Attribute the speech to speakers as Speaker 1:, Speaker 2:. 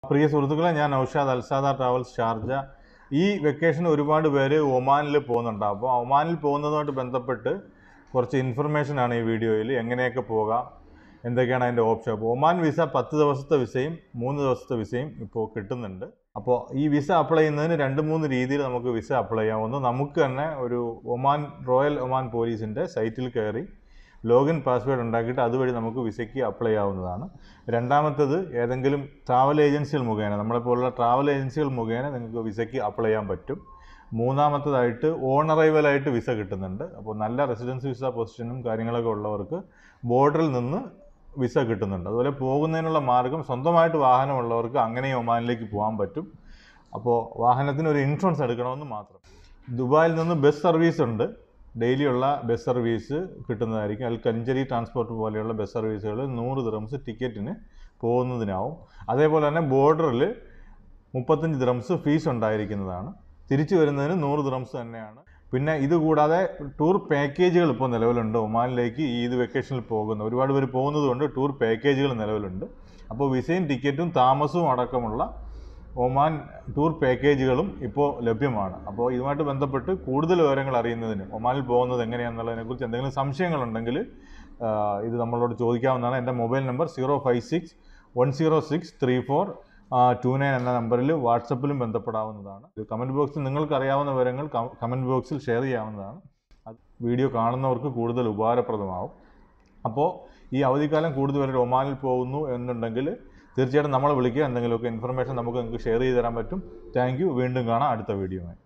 Speaker 1: പ്രിയ സുഹൃത്തുക്കളെ ഞാൻ Naushad Al Sada travels Sharjah ഈ വെക്കേഷൻ ഒരുപാട് പേര് ഒമാനിൽ പോകുന്നുണ്ട് അപ്പോൾ ഒമാനിൽ പോകുന്നതുമായിട്ട് ബന്ധപ്പെട്ട് കുറച്ച് ഇൻഫർമേഷൻ ആണ് ഈ വീഡിയോയിൽ എങ്ങനെയൊക്കെ പോകാം എന്തൊക്കെയാണ് അതിൻ്റെ ഓപ്ഷൻ അപ്പോൾ ഒമാൻ വിസ പത്ത് ദിവസത്തെ വിസയും മൂന്ന് ദിവസത്തെ വിസയും ഇപ്പോൾ കിട്ടുന്നുണ്ട് അപ്പോൾ ഈ വിസ അപ്ലൈ ചെയ്യുന്നതിന് രണ്ട് മൂന്ന് രീതിയിൽ നമുക്ക് വിസ അപ്ലൈ ചെയ്യാം ഒന്ന് നമുക്ക് തന്നെ ഒരു ഒമാൻ റോയൽ ഒമാൻ പോലീസിൻ്റെ സൈറ്റിൽ കയറി ലോഗിൻ പാസ്വേഡ് ഉണ്ടാക്കിയിട്ട് അതുവഴി നമുക്ക് വിസയ്ക്ക് അപ്ലൈ ചെയ്യാവുന്നതാണ് രണ്ടാമത്തത് ഏതെങ്കിലും ട്രാവൽ ഏജൻസികൾ മുഖേന നമ്മളെപ്പോലുള്ള ട്രാവൽ ഏജൻസികൾ മുഖേന നിങ്ങൾക്ക് വിസയ്ക്ക് അപ്ലൈ ചെയ്യാൻ പറ്റും മൂന്നാമത്തതായിട്ട് ഓൺ അറൈവലായിട്ട് വിസ കിട്ടുന്നുണ്ട് അപ്പോൾ നല്ല റെസിഡൻസ് വിസ പൊസിഷനും കാര്യങ്ങളൊക്കെ ഉള്ളവർക്ക് ബോർഡറിൽ നിന്ന് വിസ കിട്ടുന്നുണ്ട് അതുപോലെ പോകുന്നതിനുള്ള മാർഗം സ്വന്തമായിട്ട് വാഹനമുള്ളവർക്ക് അങ്ങനെ ഒമാനിലേക്ക് പോകാൻ പറ്റും അപ്പോൾ വാഹനത്തിന് ഒരു ഇൻഷുറൻസ് എടുക്കണമെന്ന് മാത്രം ദുബായിൽ നിന്ന് ബസ് സർവീസ് ഉണ്ട് ഡെയിലിയുള്ള ബസ് സർവീസ് കിട്ടുന്നതായിരിക്കും അതിൽ കഞ്ചരി ട്രാൻസ്പോർട്ട് പോലെയുള്ള ബസ് സർവീസുകൾ നൂറ് ദിറംസ് ടിക്കറ്റിന് പോകുന്നതിനാവും അതേപോലെ തന്നെ ബോർഡറിൽ മുപ്പത്തഞ്ച് ദിറംസ് ഫീസ് ഉണ്ടായിരിക്കുന്നതാണ് തിരിച്ചു വരുന്നതിന് നൂറ് ദിറംസ് തന്നെയാണ് പിന്നെ ഇത് കൂടാതെ ടൂർ പാക്കേജുകൾ ഇപ്പോൾ നിലവിലുണ്ട് ഒമാനിലേക്ക് ഈ ഇത് വെക്കേഷനിൽ പോകുന്ന ഒരുപാട് പേര് പോകുന്നതുകൊണ്ട് ടൂർ പാക്കേജുകൾ നിലവിലുണ്ട് അപ്പോൾ വിസയും ടിക്കറ്റും താമസവും അടക്കമുള്ള ഒമാൻ ടൂർ പാക്കേജുകളും ഇപ്പോൾ ലഭ്യമാണ് അപ്പോൾ ഇതുമായിട്ട് ബന്ധപ്പെട്ട് കൂടുതൽ വിവരങ്ങൾ അറിയുന്നതിന് ഒമാനിൽ പോകുന്നത് എങ്ങനെയാണെന്നുള്ളതിനെക്കുറിച്ച് എന്തെങ്കിലും സംശയങ്ങളുണ്ടെങ്കിൽ ആ, ഇത് നമ്മളോട് ചോദിക്കാവുന്നതാണ് എൻ്റെ mobile number zero five six one zero six three four two nine എന്ന നമ്പറിൽ വാട്സപ്പിലും ബന്ധപ്പെടാവുന്നതാണ് കമൻറ്റ് ബോക്സിൽ നിങ്ങൾക്ക് അറിയാവുന്ന വിവരങ്ങൾ കമൻറ്റ് ബോക്സിൽ ഷെയർ ചെയ്യാവുന്നതാണ് അത് വീഡിയോ കാണുന്നവർക്ക് കൂടുതൽ ഉപകാരപ്രദമാവും അപ്പോൾ ഈ അവധിക്കാലം കൂടുതൽ പേര് ഒമാനിൽ പോകുന്നു എന്നുണ്ടെങ്കിൽ തീർച്ചയായിട്ടും നമ്മളെ വിളിക്കുക എന്തെങ്കിലുമൊക്കെ ഇൻഫർമേഷൻ നമുക്ക് നിങ്ങൾക്ക് ഷെയർ ചെയ്ത് തരാൻ പറ്റും താങ്ക് യു വീണ്ടും കാണാം അടുത്ത വീഡിയോയുമായി